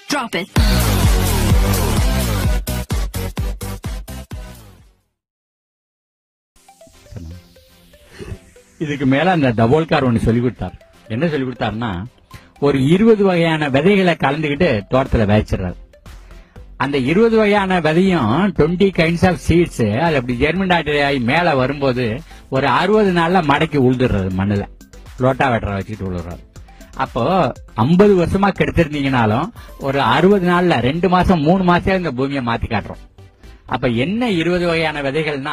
Drop it. இதுக்கு மேல அந்த தபோல்கார் ஒண்ணு சொல்லி கொடுத்தார் என்ன சொல்லி கொடுத்தாருன்னா ஒரு இருபது வகையான விதைகளை கலந்துக்கிட்டு தோட்டத்துல விதைச்சிடுறாரு அந்த இருபது வகையான விதையும் டுவெண்ட்டி கைண்ட்ஸ் ஆஃப் சீட்ஸ் அது அப்படி ஜெர்மினாட் ஆகி மேல வரும்போது ஒரு அறுபது நாள்ல மடக்கி உழுதுடுறது மண்ணுல லோட்டா வெட்டரை வச்சுட்டு விழுறாரு அப்போ ஐம்பது வருஷமா கெடுத்திருந்தீங்கனாலும் ஒரு அறுபது நாள்ல ரெண்டு மாசம் மூணு மாசம் இந்த பூமியை மாத்தி காட்டுறோம் அப்ப என்ன இருபது வகையான விதைகள்னா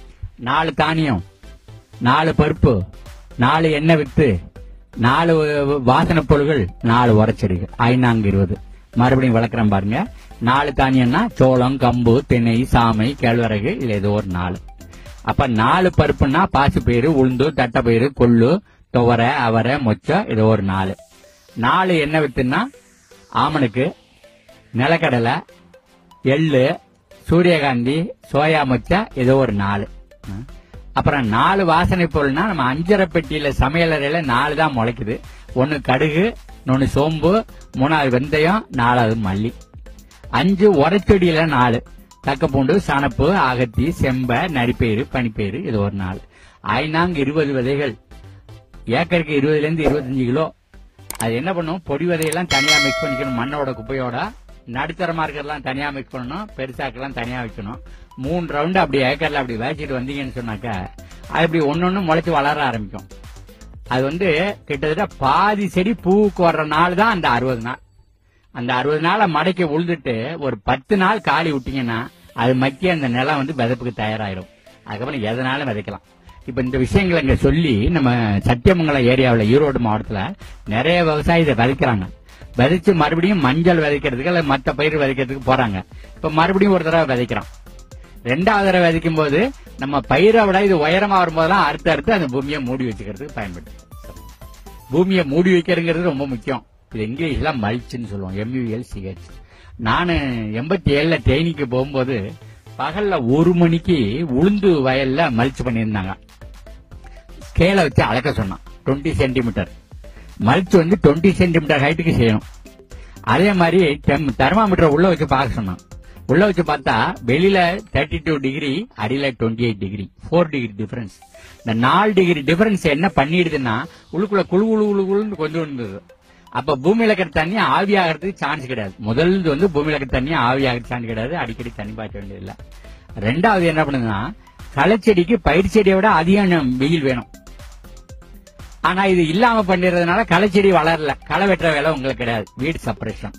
நாலு தானியம் நாலு பருப்பு நாலு எண்ணெய் வித்து நாலு வாசனை பொருள்கள் நாலு உரச்செடிகள் ஐநாங்க இருபது மறுபடியும் விளக்குறேன் பாருங்க நாலு தானியம்னா சோளம் கம்பு திணை சாமை கேழ்வரகு இல்ல ஏதோ ஒரு நாலு அப்ப நாலு பருப்புன்னா பாசிப்பயிறு உளுந்து தட்டைப்பயிறு கொள்ளு துவரை அவரை மொச்சை ஏதோ ஒரு நாலு நாலு எண்ணெய் வித்துன்னா ஆமணுக்கு நிலக்கடலை எள்ளு சூரியகாந்தி சோயா மொச்சை ஏதோ ஒரு நாலு ம். அப்புறம் நாலு வாசனை பொருள்னா நம்ம அஞ்சரை பெட்டியில சமையலறையில நாலு தான் முளைக்குது ஒன்னு கடுகு இன்னொன்னு சோம்பு மூணாவது வெந்தயம் நாலாவது மல்லி அஞ்சு உரைச்செடியில நாலு தக்கப்பூண்டு சணப்பு அகத்தி செம்ப நரிப்பயிறு பனிப்பயிறு இது ஒரு நாலு ஐநாங்க இருபது விதைகள் ஏக்கருக்கு இருபதுல இருந்து இருபத்தஞ்சு கிலோ அது என்ன பண்ணும் பொடி விதையெல்லாம் தனியா மிக்ஸ் பண்ணிக்கணும் மண்ணோட குப்பையோட நடுத்தரமா இருக்கிறதெல்லாம் தனியா மிக்ஸ் பண்ணணும் பெருசாக்கெல்லாம் தனியா வைக்கணும் மூணு ரவுண்டு அப்படி ஏக்கர்ல அப்படி விதைச்சிட்டு வந்தீங்கன்னு சொன்னாக்கா அது அப்படி ஒன்னொன்னு முளைச்சு வளர ஆரம்பிக்கும் அது வந்து கிட்டத்தட்ட பாதி செடி பூவுக்கு வர்ற நாள் தான் அந்த அறுபது நாள் அந்த அறுபது நாளை மடக்கி உழுதுட்டு ஒரு பத்து நாள் காலி விட்டீங்கன்னா அது மக்கி அந்த நிலம் வந்து விதப்புக்கு தயாராயிரும் அதுக்கப்புறம் எதனாலும் விதைக்கலாம் இப்ப இந்த விஷயங்களை இங்க சொல்லி நம்ம சத்தியமங்கலம் ஏரியாவில் ஈரோடு மாவட்டத்துல நிறைய விவசாயி இதை விதைக்கிறாங்க விதைச்சு மறுபடியும் மஞ்சள் விதைக்கிறதுக்கு அல்லது மற்ற பயிர் விதைக்கிறதுக்கு போறாங்க இப்ப மறுபடியும் ஒரு தடவை விதைக்கிறான் ரெண்டாவது தடவை விதைக்கும் போது நம்ம பயிரை விட இது உயரமா வரும்போதெல்லாம் அறுத்து அறுத்து அந்த பூமியை மூடி வச்சுக்கிறதுக்கு பயன்படுது பூமியை மூடி வைக்கிறதுங்கிறது ரொம்ப முக்கியம் இது இங்கிலீஷ்ல மல்ச்சுன்னு சொல்லுவோம் எம்யூஎல் சிஹெச் நான் எண்பத்தி ஏழுல ட்ரெயினிக்கு போகும்போது பகல்ல ஒரு மணிக்கு உளுந்து வயல்ல மல்ச் பண்ணியிருந்தாங்க ஸ்கேலை வச்சு அளக்க சொன்னான் டுவெண்ட்டி சென்டிமீட்டர் மல்ச் வந்து டுவெண்ட்டி சென்டிமீட்டர் ஹைட்டுக்கு செய்யணும் அதே மாதிரி தெர்மாமீட்டர் உள்ள வச்சு பார்க்க சொன்னான் உள்ள வச்சு பார்த்தா வெளியில தேர்ட்டி டூ டிகிரி அடியில twenty eight degree four degree difference இந்த நாலு டிகிரி டிஃபரன்ஸ் என்ன பண்ணிடுதுன்னா உள்ளுக்குள்ள குழு குழு குழு குழுன்னு கொஞ்சம் இருந்தது அப்ப பூமியில இருக்கிற தண்ணி ஆவி ஆகிறதுக்கு சான்ஸ் கிடையாது முதல் இது வந்து பூமியில இருக்கிற தண்ணி ஆவி ஆகிறது சான்ஸ் கிடையாது அடிக்கடி தண்ணி பாய்ச்ச வேண்டியதில்லை ரெண்டாவது என்ன பண்ணுதுன்னா களைச்செடிக்கு பயிர் செடியை விட அதிகம் வெயில் வேணும் ஆனா இது இல்லாம பண்ணிடுறதுனால களைச்செடி வளரல களை வெட்டுற வேலை உங்களுக்கு கிடையாது வீடு செப்பரேஷன்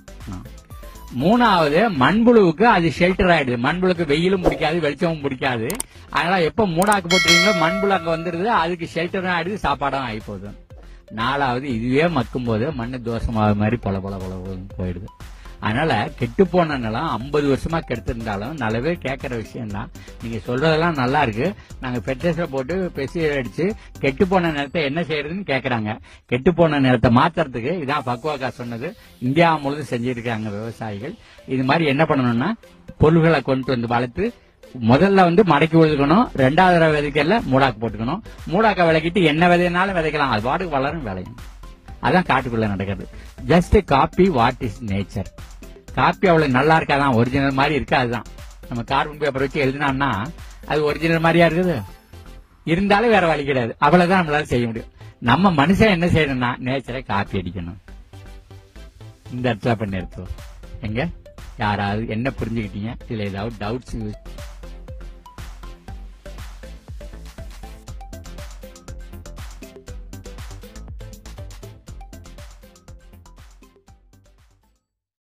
மூணாவது மண்புழுவுக்கு அது ஷெல்டர் ஆயிடுது மண்புழுக்கு வெயிலும் பிடிக்காது வெளிச்சமும் பிடிக்காது அதனால எப்ப மூடாக்கு போட்டுறீங்களோ மண்புழு அங்க வந்துருது அதுக்கு ஷெல்டரும் ஆயிடுது சாப்பாடும் ஆகி போகுது நாலாவது இதுவே மக்கும் போது மண்ணு தோஷமாக மாதிரி பல பல பல பலன்னு போயிடுது அதனால கெட்டு போன நிலம் ஐம்பது வருஷமா கெடுத்திருந்தாலும் நல்ல பேர் கேட்கற விஷயம் தான் நீங்க சொல்றதெல்லாம் நல்லா இருக்கு நாங்க பெட்ரஸ போட்டு பெசியர் அடிச்சு கெட்டு போன நிலத்தை என்ன செய்யறதுன்னு கேக்குறாங்க கெட்டு போன நிலத்தை மாத்துறதுக்கு இதான் பக்குவாக்கா சொன்னது இந்தியா முழுவதும் செஞ்சிருக்காங்க விவசாயிகள் இது மாதிரி என்ன பண்ணணும்னா பொருள்களை கொண்டு வந்து வளர்த்து முதல்ல வந்து மடக்கி ஒதுக்கணும் ரெண்டாவது தடவை விதைக்கல மூடாக்கு போட்டுக்கணும் மூடாக்க விளக்கிட்டு என்ன விதைனாலும் விதைக்கலாம் அது பாட்டுக்கு வளரும் விளையும் அதான் காட்டுக்குள்ள நடக்கிறது just copy what is nature copy அவ்வளவு நல்லா இருக்காதான் ஒரிஜினல் மாதிரி இருக்காதுதான் நம்ம கார்பன் பேப்பர் வச்சு எழுதினோம்னா அது ஒரிஜினல் மாதிரியா இருக்குது இருந்தாலும் வேற வழி கிடையாது அவ்வளவுதான் நம்மளால செய்ய முடியும் நம்ம மனுஷன் என்ன செய்யணும்னா நேச்சரை காப்பி அடிக்கணும் இந்த இடத்துல பண்ணி எடுத்தோம் எங்க யாராவது என்ன புரிஞ்சுக்கிட்டீங்க இதுல ஏதாவது டவுட்ஸ்